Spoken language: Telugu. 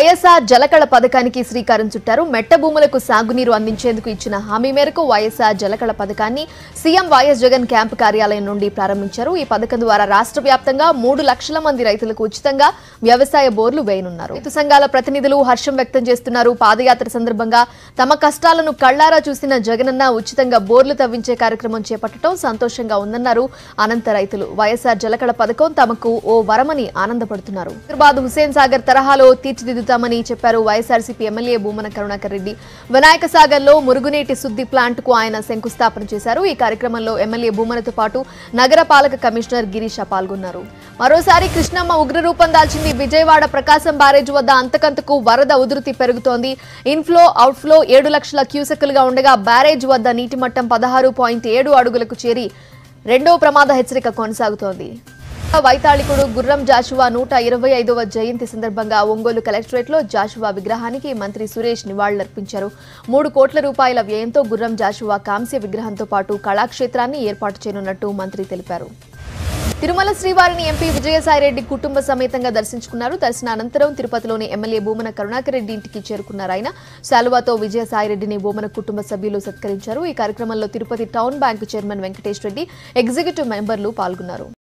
వైఎస్ఆర్ జలకళ పథకానికి శ్రీకారం చుట్టారు మెట్ట భూములకు సాగునీరు అందించేందుకు ఇచ్చిన హామీ మేరకు వైఎస్ఆర్ జలకళ పథకాన్ని సీఎం వైఎస్ జగన్ క్యాంపు కార్యాలయం నుండి ప్రారంభించారు ఈ పథకం ద్వారా రాష్ట్ర వ్యాప్తంగా మూడు లక్షల మంది రైతులకు ఉచితంగా వ్యవసాయ బోర్లు వేయనున్నారు రైతు సంఘాల ప్రతినిధులు హర్షం వ్యక్తం చేస్తున్నారు పాదయాత్ర సందర్భంగా తమ కష్టాలను కళ్లారా చూసిన జగనన్న ఉచితంగా బోర్లు తవ్వించే కార్యక్రమం చేపట్టడం సంతోషంగా ఉందన్నారు అనంత రైతులు వైఎస్ఆర్ జలకళ పథకం తమకు ఓ వరమని ఆనందపడుతున్నారు హైదరాబాద్ హుసేన్ సాగర్ తరహాలో తీర్చిదిద్దుతామని చెప్పారు వైఎస్ఆర్సీపీ ఎమ్మెల్యే భూమన కరుణాకర్ రెడ్డి వినాయక సాగర్ లో మురుగునీటి శుద్ధి ప్లాంట్ కు ఆయన శంకుస్థాపన చేశారు ఈ కార్యక్రమంలో ఎమ్మెల్యే భూమనతో పాటు నగర పాలక కమిషనర్ గిరీష పాల్గొన్నారు మరోసారి కృష్ణమ్మ ఉగ్రరూపం దాల్చింది విజయవాడ ప్రకాశం బ్యారేజ్ వద్ద అంతకంతకు వరద ఉధృతి పెరుగుతోంది ఇన్ఫ్లో అవుట్ఫ్లో ఏడు లక్షల క్యూసెక్కులుగా ఉండగా బ్యారేజ్ వద్ద నీటి మట్టం పదహారు పాయింట్ ఏడు అడుగులకు చేరి రెండో ప్రమాద హెచ్చరిక కొనసాగుతోంది వైతాళికుడు గుర్రం జాషువా నూట ఇరవై ఐదవ జయంతి సందర్భంగా ఒంగోలు కలెక్టరేట్ లో జాషువా విగ్రహానికి మంత్రి సురేష్ నివాళులర్పించారు మూడు కోట్ల రూపాయల వ్యయంతో గుర్రం జాషువా కాంస్య విగ్రహంతో పాటు కళాక్షేత్రాన్ని ఏర్పాటు చేయనున్నట్టు మంత్రి తెలిపారు తిరుమల శ్రీవారిని ఎంపీ విజయసాయిరెడ్డి కుటుంబ సమేతంగా దర్శించుకున్నారు దర్శన అనంతరం తిరుపతిలోని ఎమ్మెల్యే భూమన కరుణాకర్ రెడ్డి ఇంటికి చేరుకున్నారు ఆయన శాలువాతో విజయసాయిరెడ్డిని భూమన కుటుంబ సభ్యులు సత్కరించారు ఈ కార్యక్రమంలో Tirupati town bank chairman Venkatesh Reddy executive మెంబర్లు పాల్గొన్నారు